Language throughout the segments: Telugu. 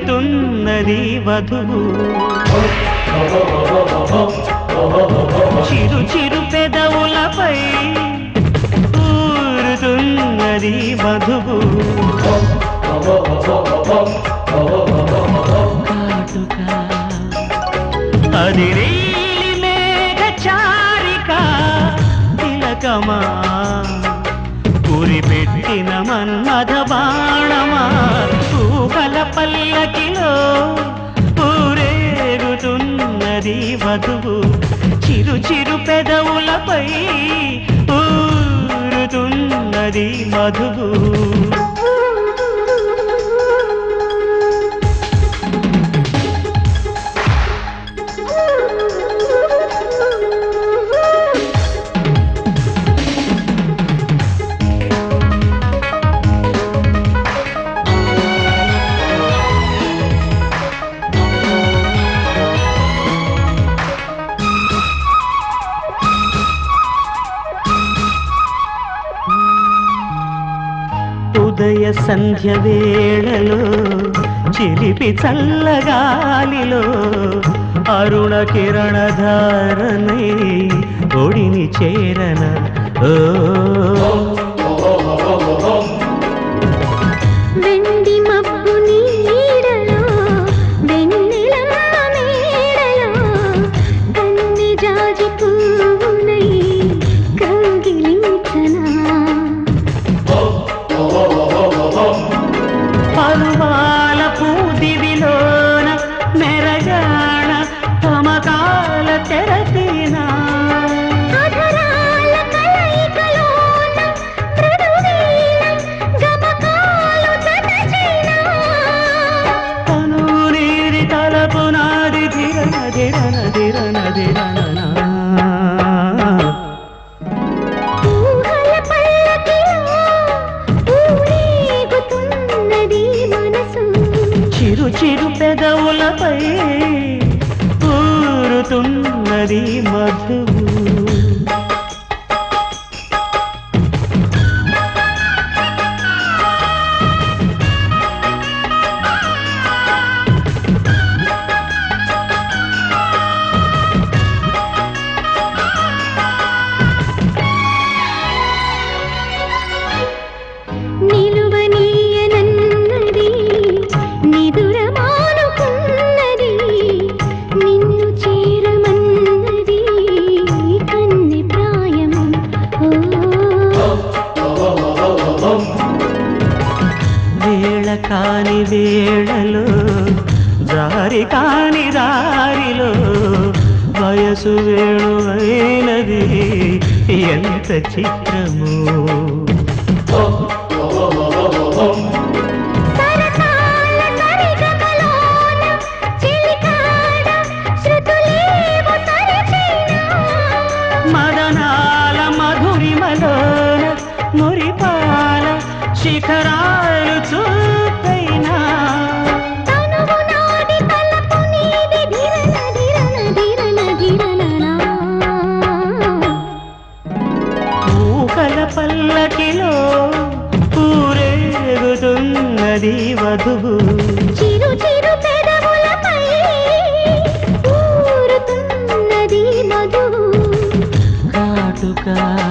ఊరుతున్నది వధువు చిరు చిరు పెదవులపై ఊరుతున్నది వధువు కాటుక అది నీలి మేఘ చారిక తిలకమా కురిపెట్టిన మన్మథ బాణమా ఊహల పల్లకిలో ఊరేగుతున్నది వధువు చిరు చిరు పెదవులపై ఊరుతున్నది మధువు ఉదయ సంధ్య వేళలో చిలిపి చల్లగాలిలో అరుణ కిరణ ధారణై ఒడిని చేరన ఓ వెండి మబ్బు నీడలో వెన్నెలమ్మ మేడలో కన్నె జాజి పువ్వునై కౌగిలించనా పరువాల పూదివిలోన మెరగాణ తమకాల తెరతీనా అధరాల కలయికలోన మృదువీణ గమకాలు జతచేనా తను నీరి తలపు నాది ధిరణ ధిరణ ధిరణ ధిరణనా ఊహల పల్లకిలో ఊరేగుతున్నది మనసు చిరు చిరు పెదవులపై ఊరుతున్నది మధువు నిలువనీయనన్నది నిదురమానుకున్నది నిన్ను చేరమన్నది కన్నె ప్రాయము ఓ వేళ కాని వేళలో దారి కాని దారిలో వయసు వేణు అయినది ఎంత చిత్రము సరసాల సరిగమలోన చిలికాడ శృతులేవు తరచేనా మదనాల మధురిమలోన మురిపాల శిఖరాలు చూపైనా తనువు నాది తలపు నీది ధిరణ ధిరణ ధిరణ ధిరణనా ఊకల పల్లకిలో ఊరేగుతున్నది వధువు చిరు చిరు పెదవులపై ఊరుతున్నది మధువు కాటుక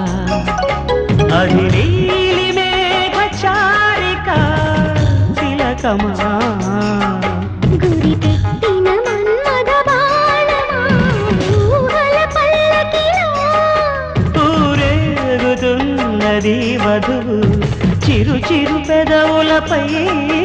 అది నీలి మేఘ చారిక తిలకమా గురి పెట్టిన మన్మథ బాణమా ఊహల పల్లకిలో ఊరేగుతున్నది వధువు చిరు చిరు పెదవులపై